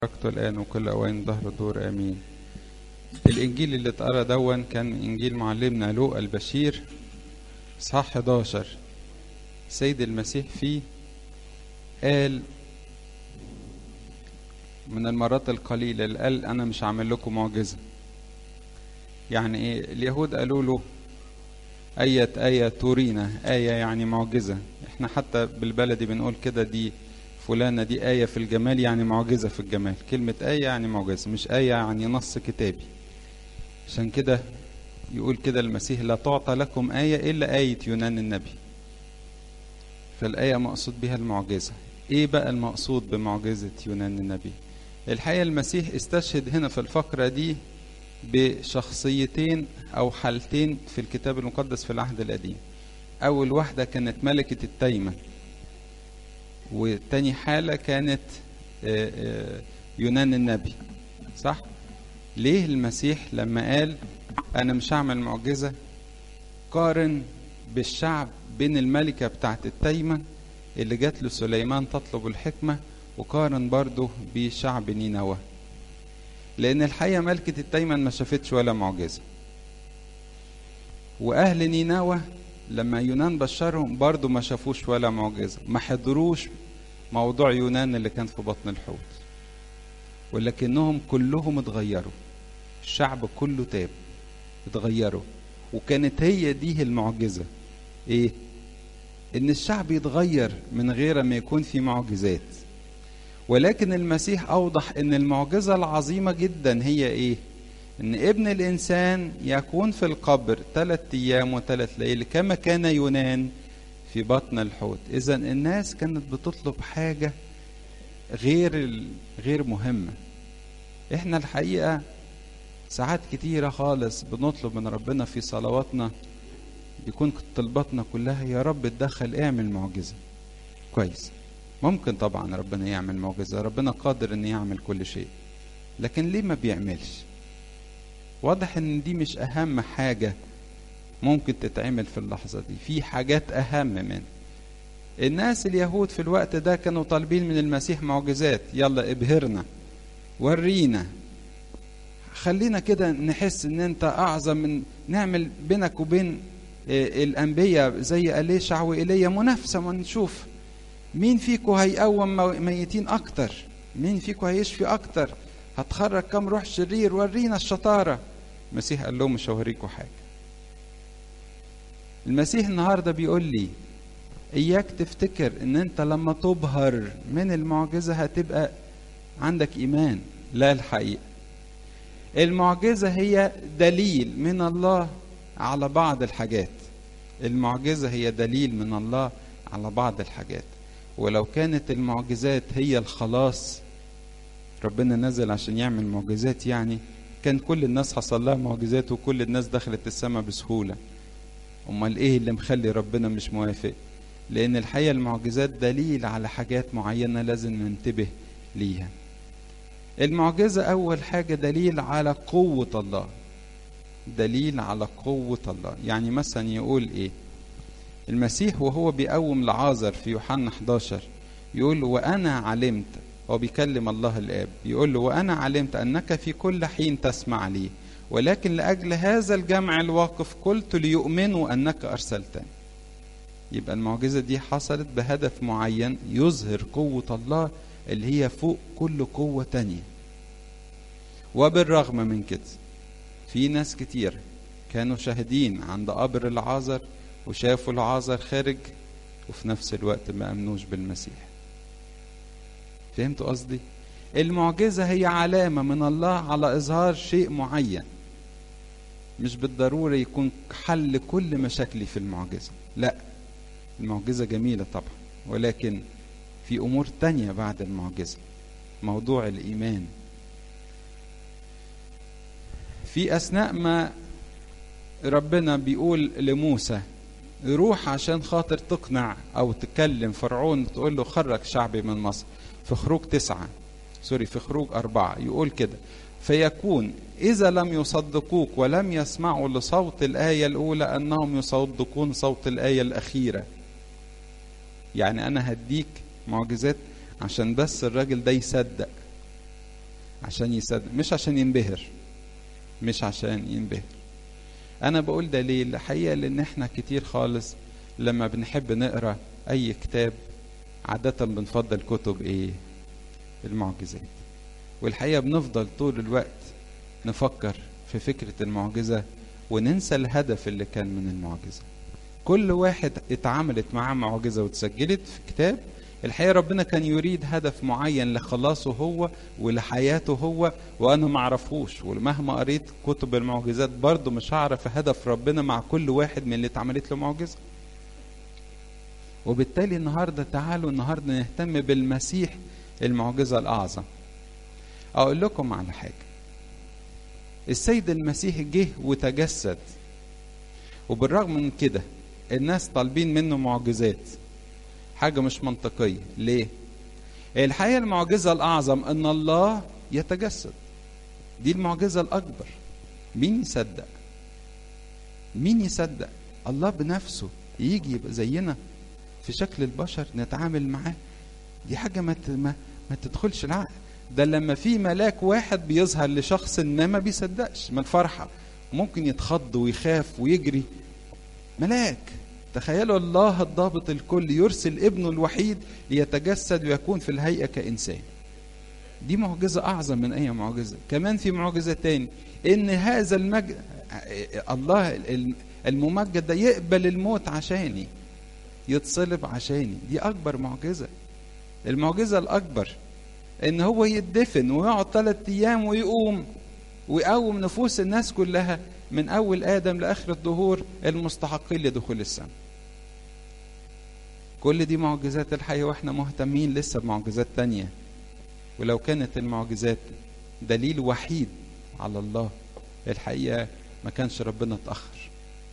وقت الآن وكل أوان ظهر دور آمين الإنجيل اللي اتقرا دون كان إنجيل معلمنا لوقا البشير إصحاح 11 سيد المسيح فيه قال من المرات القليلة اللي قال أنا مش هعمل لكم معجزة يعني إيه اليهود قالوا له أية آية تورينا آية يعني معجزة إحنا حتى بالبلدي بنقول كده دي فلانة دي آية في الجمال يعني معجزة في الجمال كلمة آية يعني معجزة مش آية يعني نص كتابي عشان كده يقول كده المسيح لا تعطى لكم آية إلا آية يونان النبي فالآية مقصود بها المعجزة إيه بقى المقصود بمعجزة يونان النبي الحقيقة المسيح استشهد هنا في الفقرة دي بشخصيتين أو حالتين في الكتاب المقدس في العهد القديم أول واحدة كانت ملكة التيمة وتاني حالة كانت يونان النبي صح ليه المسيح لما قال أنا مش هعمل معجزة قارن بالشعب بين الملكة بتاعت التيمة اللي جات له سليمان تطلب الحكمة وقارن برضه بشعب نينوى لأن الحقيقة ملكة التيمن ما شافتش ولا معجزة وأهل نينوى لما يونان بشرهم برضه ما شافوش ولا معجزة ما حضروش موضوع يونان اللي كان في بطن الحوت ولكنهم كلهم اتغيروا الشعب كله تاب اتغيروا وكانت هي دي المعجزة ايه ان الشعب يتغير من غير ما يكون في معجزات ولكن المسيح اوضح ان المعجزة العظيمة جدا هي ايه ان ابن الانسان يكون في القبر ثلاث ايام وثلاث ليالي كما كان يونان في بطن الحوت اذا الناس كانت بتطلب حاجه غير غير مهمه احنا الحقيقه ساعات كتيره خالص بنطلب من ربنا في صلواتنا بيكون طلباتنا كلها يا رب اتدخل اعمل معجزه كويس ممكن طبعا ربنا يعمل معجزه ربنا قادر ان يعمل كل شيء لكن ليه ما بيعملش واضح ان دي مش اهم حاجه ممكن تتعمل في اللحظة دي في حاجات أهم من الناس اليهود في الوقت ده كانوا طالبين من المسيح معجزات يلا ابهرنا ورينا خلينا كده نحس ان انت اعظم من نعمل بينك وبين الانبياء زي اليشع وايليا منافسه ونشوف مين فيكم هيقوم ميتين اكتر مين فيكم هيشفي اكتر هتخرج كم روح شرير ورينا الشطاره المسيح قال لهم مش هوريكم حاجه المسيح النهارده بيقول لي اياك تفتكر ان انت لما تبهر من المعجزه هتبقى عندك ايمان لا الحقيقه المعجزه هي دليل من الله على بعض الحاجات المعجزه هي دليل من الله على بعض الحاجات ولو كانت المعجزات هي الخلاص ربنا نزل عشان يعمل معجزات يعني كان كل الناس حصل لها معجزات وكل الناس دخلت السماء بسهوله امال ايه اللي مخلي ربنا مش موافق لان الحقيقه المعجزات دليل على حاجات معينه لازم ننتبه ليها المعجزه اول حاجه دليل على قوه الله دليل على قوه الله يعني مثلا يقول ايه المسيح وهو بيقوم لعازر في يوحنا 11 يقول وانا علمت هو بيكلم الله الاب يقول له وانا علمت انك في كل حين تسمع لي ولكن لأجل هذا الجمع الواقف قلت ليؤمنوا أنك أرسلتني يبقى المعجزة دي حصلت بهدف معين يظهر قوة الله اللي هي فوق كل قوة تانية وبالرغم من كده في ناس كتير كانوا شاهدين عند قبر العازر وشافوا العازر خارج وفي نفس الوقت ما أمنوش بالمسيح فهمتوا قصدي؟ المعجزة هي علامة من الله على إظهار شيء معين مش بالضرورة يكون حل كل مشاكلي في المعجزة لا المعجزة جميلة طبعا ولكن في أمور تانية بعد المعجزة موضوع الإيمان في أثناء ما ربنا بيقول لموسى روح عشان خاطر تقنع أو تكلم فرعون تقول له خرج شعبي من مصر في خروج تسعة سوري في خروج أربعة يقول كده فيكون إذا لم يصدقوك ولم يسمعوا لصوت الآية الأولى أنهم يصدقون صوت الآية الأخيرة يعني أنا هديك معجزات عشان بس الراجل ده يصدق عشان يصدق مش عشان ينبهر مش عشان ينبهر انا بقول ده ليه الحقيقه لان احنا كتير خالص لما بنحب نقرا اي كتاب عاده بنفضل كتب ايه المعجزات والحقيقه بنفضل طول الوقت نفكر في فكره المعجزه وننسى الهدف اللي كان من المعجزه كل واحد اتعاملت معاه معجزه واتسجلت في كتاب الحقيقه ربنا كان يريد هدف معين لخلاصه هو ولحياته هو وانا ما اعرفوش ومهما قريت كتب المعجزات برضه مش هعرف هدف ربنا مع كل واحد من اللي اتعملت له معجزه وبالتالي النهارده تعالوا النهارده نهتم بالمسيح المعجزه الاعظم اقول لكم على حاجه السيد المسيح جه وتجسد وبالرغم من كده الناس طالبين منه معجزات حاجة مش منطقية ليه؟ الحقيقة المعجزة الأعظم أن الله يتجسد دي المعجزة الأكبر مين يصدق؟ مين يصدق؟ الله بنفسه يجي يبقى زينا في شكل البشر نتعامل معاه دي حاجة ما ما, ما تدخلش العقل ده لما في ملاك واحد بيظهر لشخص ما ما بيصدقش من الفرحة ممكن يتخض ويخاف ويجري ملاك تخيلوا الله الضابط الكل يرسل ابنه الوحيد ليتجسد ويكون في الهيئة كإنسان دي معجزة أعظم من أي معجزة كمان في معجزة تاني إن هذا المجد الله الممجد ده يقبل الموت عشاني يتصلب عشاني دي أكبر معجزة المعجزة الأكبر إن هو يدفن ويقعد ثلاثة أيام ويقوم ويقوم نفوس الناس كلها من أول آدم لآخر الدهور المستحقين لدخول السماء كل دي معجزات الحياة وإحنا مهتمين لسه بمعجزات تانية ولو كانت المعجزات دليل وحيد على الله الحقيقة ما كانش ربنا اتأخر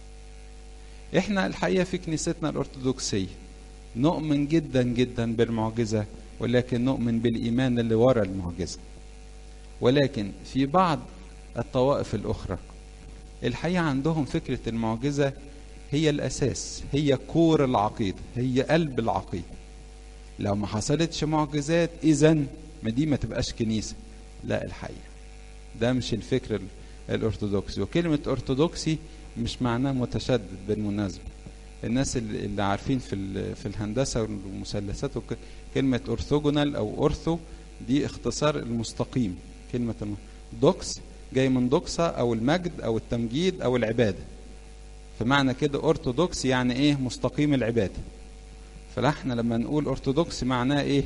إحنا الحقيقة في كنيستنا الأرثوذكسية نؤمن جدا جدا بالمعجزة ولكن نؤمن بالإيمان اللي ورا المعجزة ولكن في بعض الطوائف الأخرى الحقيقة عندهم فكرة المعجزة هي الأساس هي كور العقيدة هي قلب العقيدة لو ما حصلتش معجزات إذا ما دي ما تبقاش كنيسة لا الحقيقة ده مش الفكر الأرثوذكسي وكلمة أرثوذكسي مش معناه متشدد بالمناسبة الناس اللي عارفين في في الهندسة والمثلثات كلمة أرثوجونال أو أرثو دي اختصار المستقيم كلمة دوكس جاي من دوكسا او المجد او التمجيد او العباده فمعنى كده ارثوذكس يعني ايه مستقيم العباده فاحنا لما نقول ارثوذكس معناه ايه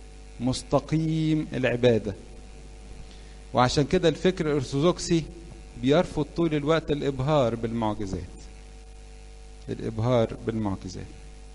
مستقيم العباده وعشان كده الفكر الارثوذكسي بيرفض طول الوقت الابهار بالمعجزات الابهار بالمعجزات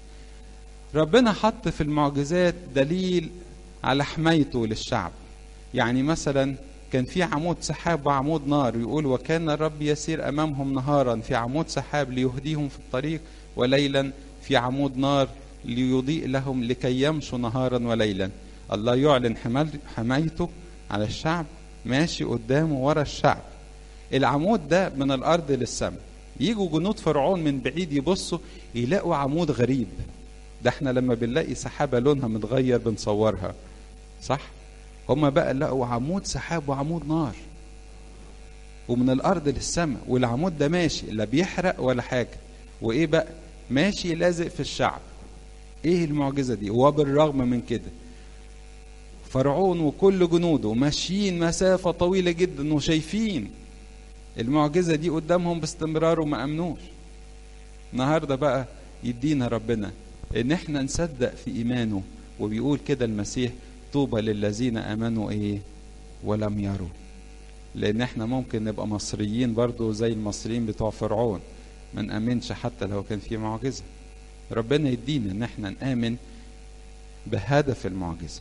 ربنا حط في المعجزات دليل على حمايته للشعب يعني مثلا كان في عمود سحاب وعمود نار يقول وكان الرب يسير امامهم نهارا في عمود سحاب ليهديهم في الطريق وليلا في عمود نار ليضيء لهم لكي يمشوا نهارا وليلا الله يعلن حمايته على الشعب ماشي قدامه ورا الشعب العمود ده من الارض للسماء يجوا جنود فرعون من بعيد يبصوا يلاقوا عمود غريب ده احنا لما بنلاقي سحابه لونها متغير بنصورها صح هما بقى لقوا عمود سحاب وعمود نار ومن الارض للسماء والعمود ده ماشي لا بيحرق ولا حاجه وايه بقى ماشي لازق في الشعب ايه المعجزه دي وبالرغم من كده فرعون وكل جنوده ماشيين مسافه طويله جدا وشايفين المعجزه دي قدامهم باستمرار وما امنوش النهارده بقى يدينا ربنا ان احنا نصدق في ايمانه وبيقول كده المسيح طوبى للذين امنوا ايه ولم يروا لان احنا ممكن نبقى مصريين برضو زي المصريين بتوع فرعون ما نامنش حتى لو كان في معجزه ربنا يدينا ان احنا نامن بهدف المعجزه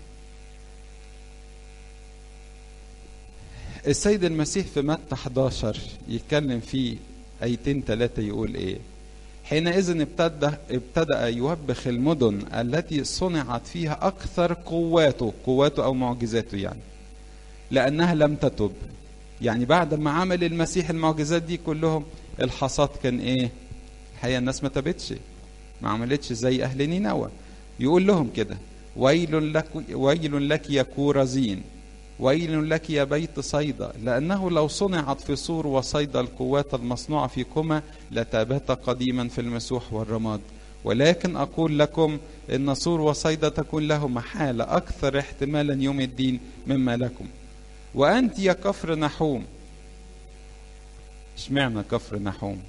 السيد المسيح في متى 11 يتكلم فيه ايتين ثلاثه يقول ايه حينئذ ابتدى ابتدأ يوبخ المدن التي صنعت فيها أكثر قواته قواته أو معجزاته يعني لأنها لم تتب يعني بعد ما عمل المسيح المعجزات دي كلهم الحصاد كان إيه الحقيقة الناس ما تبتش ما عملتش زي أهل نينوى يقول لهم كده ويل لك ويل لك يا كورزين ويل لك يا بيت صيدا لأنه لو صنعت في سور وصيدا القوات المصنوعة فيكما لتابت قديما في المسوح والرماد ولكن أقول لكم إن سور وصيدا تكون له محالة أكثر احتمالا يوم الدين مما لكم وأنت يا كفر نحوم اشمعنى كفر نحوم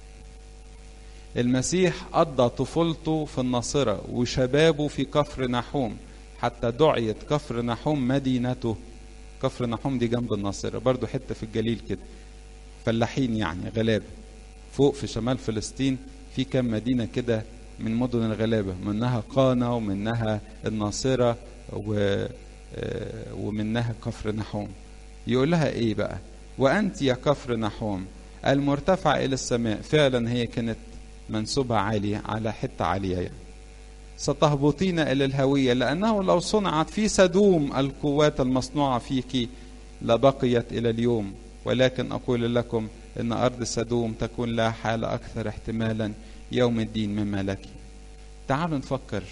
المسيح قضى طفولته في الناصرة وشبابه في كفر نحوم حتى دعيت كفر نحوم مدينته كفر نحوم دي جنب الناصرة برضو حتة في الجليل كده فلاحين يعني غلابة فوق في شمال فلسطين في كام مدينة كده من مدن الغلابة منها قانا ومنها الناصرة و... ومنها كفر نحوم يقول لها ايه بقى وانت يا كفر نحوم المرتفع الى السماء فعلا هي كانت منسوبة عالية على حتة عالية يعني. ستهبطين إلى الهوية لأنه لو صنعت في سدوم القوات المصنوعة فيك لبقيت إلى اليوم ولكن أقول لكم إن أرض سدوم تكون لها حالة أكثر احتمالا يوم الدين مما لك تعالوا نفكر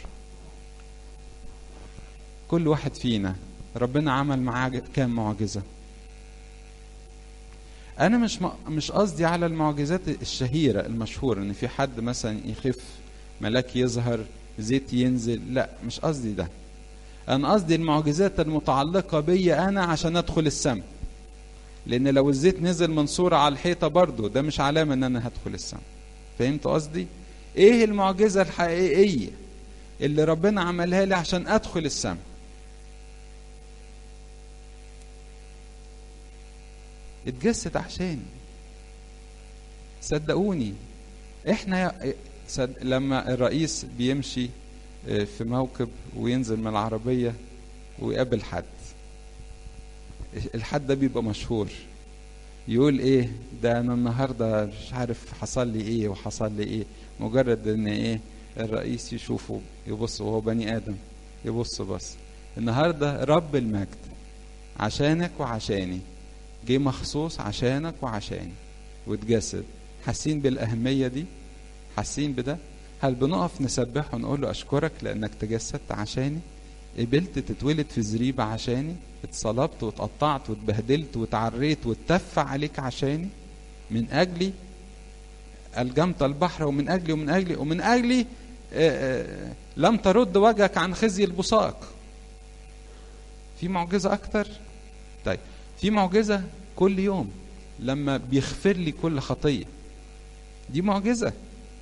كل واحد فينا ربنا عمل معاه كام معجزة أنا مش مش قصدي على المعجزات الشهيرة المشهورة إن في حد مثلا يخف ملاك يظهر زيت ينزل لا مش قصدي ده انا قصدي المعجزات المتعلقه بي انا عشان ادخل السماء لان لو الزيت نزل من صوره على الحيطه برضه ده مش علامه ان انا هدخل السماء فهمت قصدي ايه المعجزه الحقيقيه اللي ربنا عملها لي عشان ادخل السماء اتجسد عشاني صدقوني احنا صد... لما الرئيس بيمشي في موكب وينزل من العربية ويقابل حد الحد ده بيبقى مشهور يقول ايه ده انا النهارده مش عارف حصل لي ايه وحصل لي ايه مجرد ان ايه الرئيس يشوفه يبص وهو بني ادم يبص بس النهارده رب المجد عشانك وعشاني جه مخصوص عشانك وعشاني واتجسد حاسين بالاهميه دي حاسين بده هل بنقف نسبحه ونقول له اشكرك لانك تجسدت عشاني قبلت تتولد في زريبة عشاني اتصلبت واتقطعت واتبهدلت واتعريت واتف عليك عشاني من اجلي الجمت البحر ومن اجلي ومن اجلي ومن اجلي آآ آآ لم ترد وجهك عن خزي البصاق في معجزة اكتر طيب في معجزة كل يوم لما بيغفر لي كل خطية دي معجزة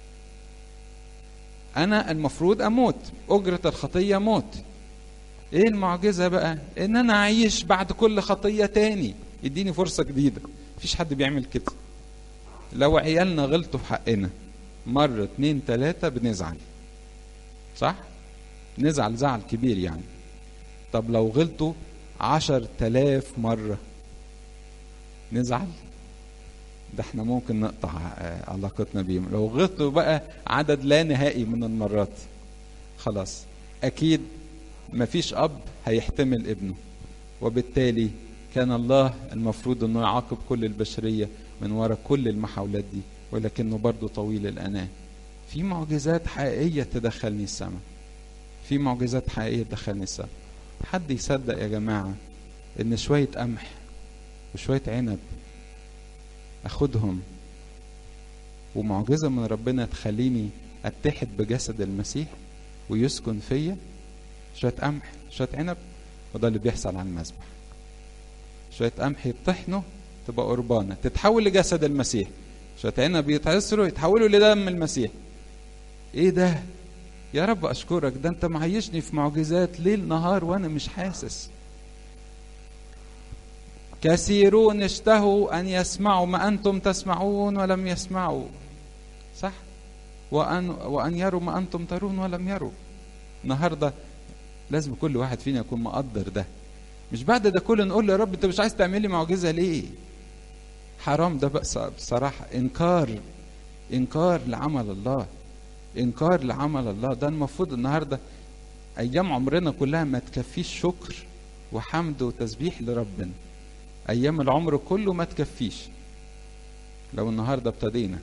انا المفروض اموت اجرة الخطية موت ايه المعجزة بقى ان انا اعيش بعد كل خطية تاني يديني فرصة جديدة مفيش حد بيعمل كده لو عيالنا غلطوا في حقنا مرة اتنين تلاتة بنزعل صح نزعل زعل كبير يعني طب لو غلطوا عشر تلاف مرة نزعل ده احنا ممكن نقطع علاقتنا بيهم لو غلطوا بقى عدد لا نهائي من المرات خلاص اكيد مفيش اب هيحتمل ابنه وبالتالي كان الله المفروض انه يعاقب كل البشريه من وراء كل المحاولات دي ولكنه برضه طويل الاناه في معجزات حقيقيه تدخلني السماء في معجزات حقيقيه تدخلني السماء حد يصدق يا جماعه ان شويه قمح وشويه عنب اخدهم ومعجزه من ربنا تخليني اتحد بجسد المسيح ويسكن فيا شويه قمح شويه عنب وده اللي بيحصل على المذبح شويه قمح يطحنوا تبقى قربانه تتحول لجسد المسيح شويه عنب يتعصروا يتحولوا لدم المسيح ايه ده يا رب اشكرك ده انت معيشني في معجزات ليل نهار وانا مش حاسس كثيرون اشتهوا ان يسمعوا ما انتم تسمعون ولم يسمعوا صح وان وان يروا ما انتم ترون ولم يروا النهارده لازم كل واحد فينا يكون مقدر ده مش بعد ده كله نقول له يا رب انت مش عايز تعمل لي معجزه ليه حرام ده بقى بصراحه انكار انكار لعمل الله انكار لعمل الله ده المفروض النهارده ايام عمرنا كلها ما تكفيش شكر وحمد وتسبيح لربنا ايام العمر كله ما تكفيش لو النهارده ابتدينا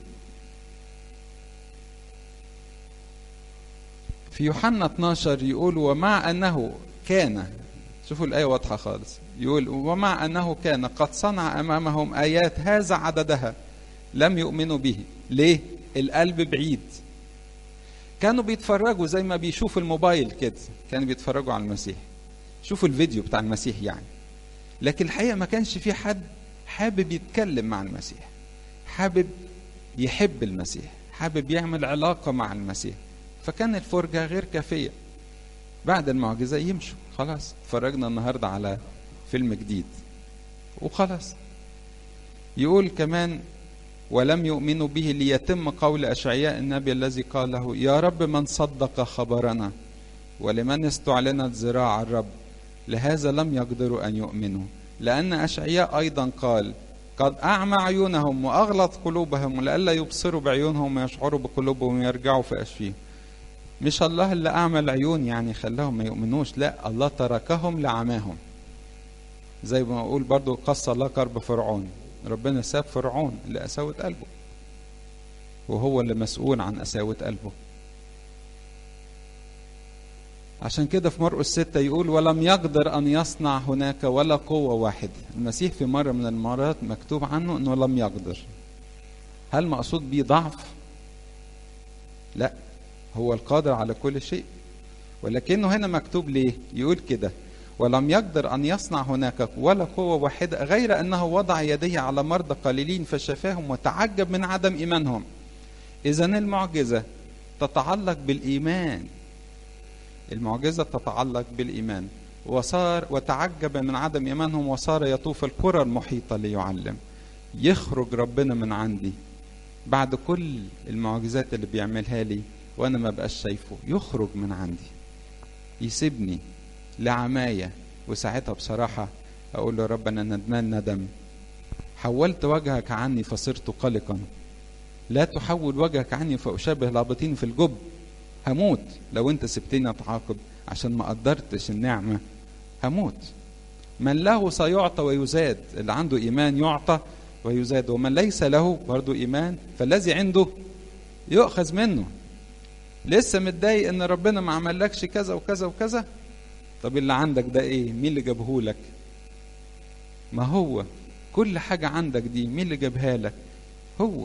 في يوحنا 12 يقول ومع انه كان شوفوا الآية واضحة خالص يقول ومع أنه كان قد صنع أمامهم آيات هذا عددها لم يؤمنوا به ليه؟ القلب بعيد كانوا بيتفرجوا زي ما بيشوفوا الموبايل كده كانوا بيتفرجوا على المسيح شوفوا الفيديو بتاع المسيح يعني لكن الحقيقة ما كانش في حد حابب يتكلم مع المسيح حابب يحب المسيح حابب يعمل علاقة مع المسيح فكان الفرجة غير كافية بعد المعجزة يمشوا خلاص اتفرجنا النهاردة على فيلم جديد وخلاص يقول كمان ولم يؤمنوا به ليتم قول أشعياء النبي الذي قال له يا رب من صدق خبرنا ولمن استعلنت ذراع الرب لهذا لم يقدروا أن يؤمنوا لأن أشعياء أيضا قال قد أعمى عيونهم وأغلط قلوبهم لئلا يبصروا بعيونهم ويشعروا بقلوبهم ويرجعوا في أشفيهم مش الله اللي أعمى العيون يعني خلاهم ما يؤمنوش لا الله تركهم لعماهم زي ما أقول برضو قص الله كرب فرعون ربنا ساب فرعون لقساوة قلبه وهو اللي مسؤول عن قساوة قلبه عشان كده في مرقس ستة يقول ولم يقدر أن يصنع هناك ولا قوة واحدة المسيح في مرة من المرات مكتوب عنه أنه لم يقدر هل مقصود بيه ضعف لا هو القادر على كل شيء ولكنه هنا مكتوب ليه يقول كده ولم يقدر أن يصنع هناك ولا قوة واحدة غير أنه وضع يديه على مرضى قليلين فشفاهم وتعجب من عدم إيمانهم إذا المعجزة تتعلق بالإيمان المعجزة تتعلق بالإيمان وصار وتعجب من عدم إيمانهم وصار يطوف القرى المحيطة ليعلم يخرج ربنا من عندي بعد كل المعجزات اللي بيعملها لي وأنا ما بقاش شايفه يخرج من عندي يسيبني لعماية وساعتها بصراحة أقول له رب أنا ندمان ندم حولت وجهك عني فصرت قلقا لا تحول وجهك عني فأشابه الهابطين في الجب هموت لو انت سبتني اتعاقب عشان ما قدرتش النعمة هموت من له سيعطى ويزاد اللي عنده إيمان يعطى ويزاد ومن ليس له برضه إيمان فالذي عنده يؤخذ منه لسه متضايق ان ربنا ما عملكش كذا وكذا وكذا طب اللي عندك ده ايه مين اللي جابه لك ما هو كل حاجة عندك دي مين اللي جابها لك هو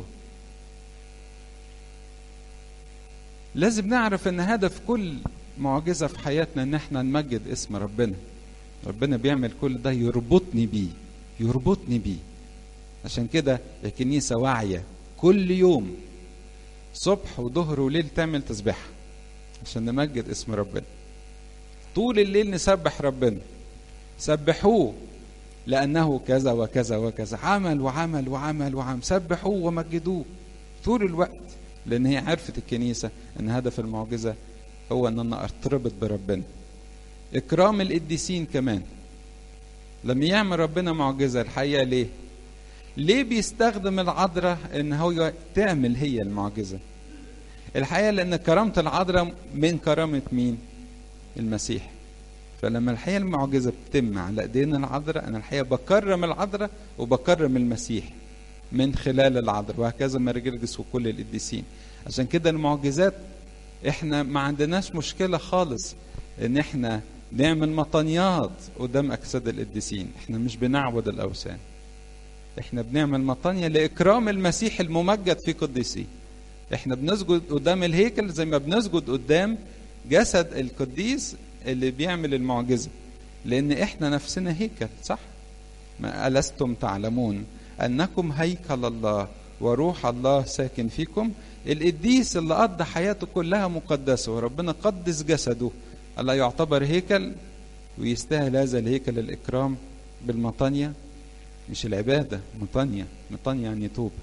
لازم نعرف ان هدف كل معجزة في حياتنا ان احنا نمجد اسم ربنا ربنا بيعمل كل ده يربطني بيه يربطني بيه عشان كده الكنيسة واعية كل يوم صبح وظهر وليل تعمل تسبيحة عشان نمجد اسم ربنا طول الليل نسبح ربنا سبحوه لأنه كذا وكذا وكذا عمل وعمل وعمل وعمل سبحوه ومجدوه طول الوقت لأن هي عرفت الكنيسة أن هدف المعجزة هو أن أنا أرتبط بربنا إكرام القديسين كمان لما يعمل ربنا معجزة الحقيقة ليه؟ ليه بيستخدم العذراء ان هو تعمل هي المعجزه الحقيقه لان كرامه العذراء من كرامه مين المسيح فلما الحقيقه المعجزه بتتم على ايدينا العذراء انا الحقيقه بكرم العذراء وبكرم المسيح من خلال العذراء وهكذا مرجرجس وكل القديسين عشان كده المعجزات احنا ما عندناش مشكله خالص ان احنا نعمل مطنيات قدام اجساد القديسين احنا مش بنعبد الاوثان احنا بنعمل مطانية لإكرام المسيح الممجد في قديسيه احنا بنسجد قدام الهيكل زي ما بنسجد قدام جسد القديس اللي بيعمل المعجزة لأن احنا نفسنا هيكل صح ما ألستم تعلمون أنكم هيكل الله وروح الله ساكن فيكم القديس اللي قضى حياته كلها مقدسة وربنا قدس جسده الله يعتبر هيكل ويستاهل هذا الهيكل الإكرام بالمطانية مش العبادة مطانية مطانية يعني توب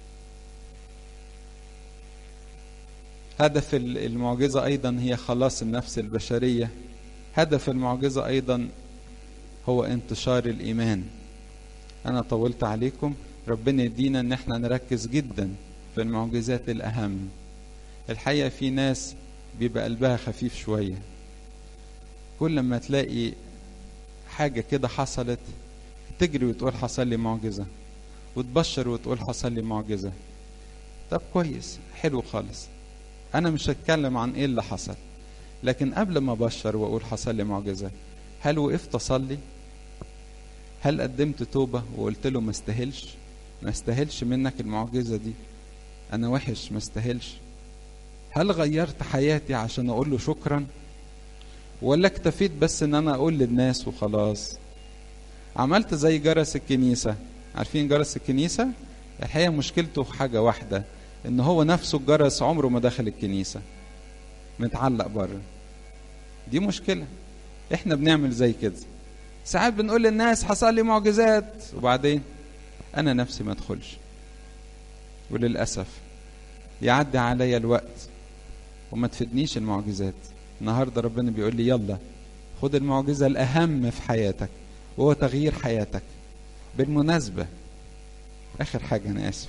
هدف المعجزة أيضا هي خلاص النفس البشرية هدف المعجزة أيضا هو انتشار الإيمان أنا طولت عليكم ربنا يدينا إن احنا نركز جدا في المعجزات الأهم الحقيقة في ناس بيبقى قلبها خفيف شوية كل ما تلاقي حاجة كده حصلت تجري وتقول حصل لي معجزة وتبشر وتقول حصل لي معجزة طب كويس حلو خالص أنا مش هتكلم عن إيه اللي حصل لكن قبل ما أبشر وأقول حصل لي معجزة هل وقفت اصلي هل قدمت توبه وقلت له ما استاهلش ما استاهلش منك المعجزه دي انا وحش ما استاهلش هل غيرت حياتي عشان اقول له شكرا ولا اكتفيت بس ان انا اقول للناس وخلاص عملت زي جرس الكنيسه عارفين جرس الكنيسه الحقيقه مشكلته في حاجه واحده ان هو نفسه الجرس عمره ما دخل الكنيسه متعلق بره دي مشكله احنا بنعمل زي كده ساعات بنقول للناس حصل لي معجزات وبعدين انا نفسي ما ادخلش وللاسف يعدي عليا الوقت وما تفيدنيش المعجزات النهارده ربنا بيقول لي يلا خد المعجزه الاهم في حياتك وهو تغيير حياتك بالمناسبه اخر حاجه انا اسف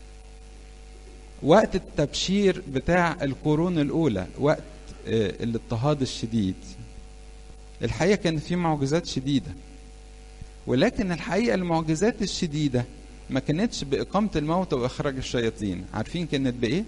وقت التبشير بتاع القرون الاولى وقت الاضطهاد الشديد الحقيقه كان في معجزات شديده ولكن الحقيقه المعجزات الشديده ما كانتش باقامه الموتى واخراج الشياطين عارفين كانت بايه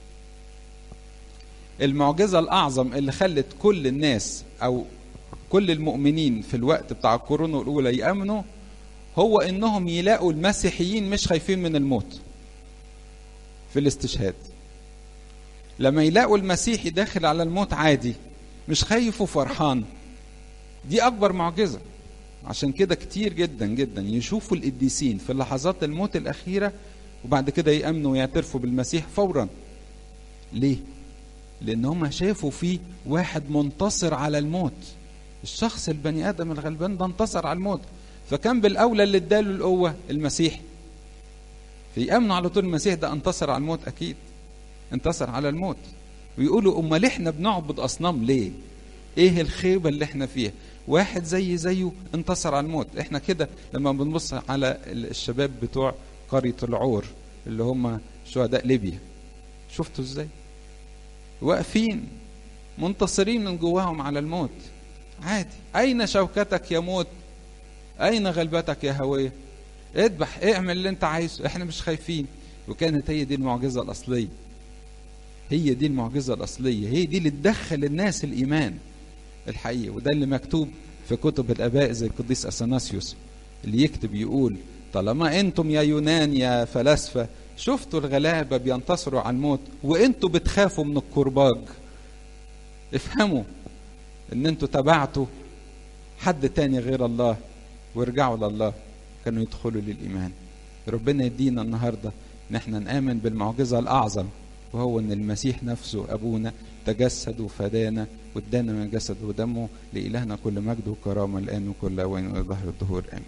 المعجزه الاعظم اللي خلت كل الناس او كل المؤمنين في الوقت بتاع القرون الاولى يامنوا هو انهم يلاقوا المسيحيين مش خايفين من الموت في الاستشهاد لما يلاقوا المسيحي داخل على الموت عادي مش خايف وفرحان دي اكبر معجزه عشان كده كتير جدا جدا يشوفوا القديسين في لحظات الموت الاخيره وبعد كده يامنوا ويعترفوا بالمسيح فورا ليه لان هم شافوا فيه واحد منتصر على الموت الشخص البني ادم الغلبان ده انتصر على الموت فكان بالاولى اللي اداله القوه المسيح فيامنوا على طول المسيح ده انتصر على الموت اكيد انتصر على الموت ويقولوا امال احنا بنعبد اصنام ليه ايه الخيبه اللي احنا فيها واحد زي زيه انتصر على الموت احنا كده لما بنبص على الشباب بتوع قريه العور اللي هم شهداء ليبيا شفتوا ازاي واقفين منتصرين من جواهم على الموت عادي اين شوكتك يا موت اين غلبتك يا هويه اذبح اعمل اللي انت عايزه احنا مش خايفين وكانت هي دي المعجزه الاصليه هي دي المعجزه الاصليه هي دي اللي تدخل الناس الايمان الحقيقي وده اللي مكتوب في كتب الاباء زي القديس اثناسيوس اللي يكتب يقول طالما انتم يا يونان يا فلاسفه شفتوا الغلابه بينتصروا على الموت وانتوا بتخافوا من الكرباج افهموا ان انتوا تبعتوا حد تاني غير الله وارجعوا لله كانوا يدخلوا للايمان ربنا يدينا النهارده ان احنا نامن بالمعجزه الاعظم وهو ان المسيح نفسه ابونا تجسد وفدانا وادانا من جسده ودمه لالهنا كل مجد وكرامه الان وكل اوان والى ظهر الدهور امين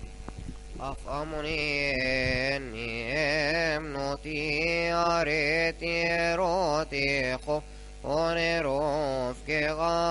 أفأمنين نوتي أريتي روتي خو ونروف كغا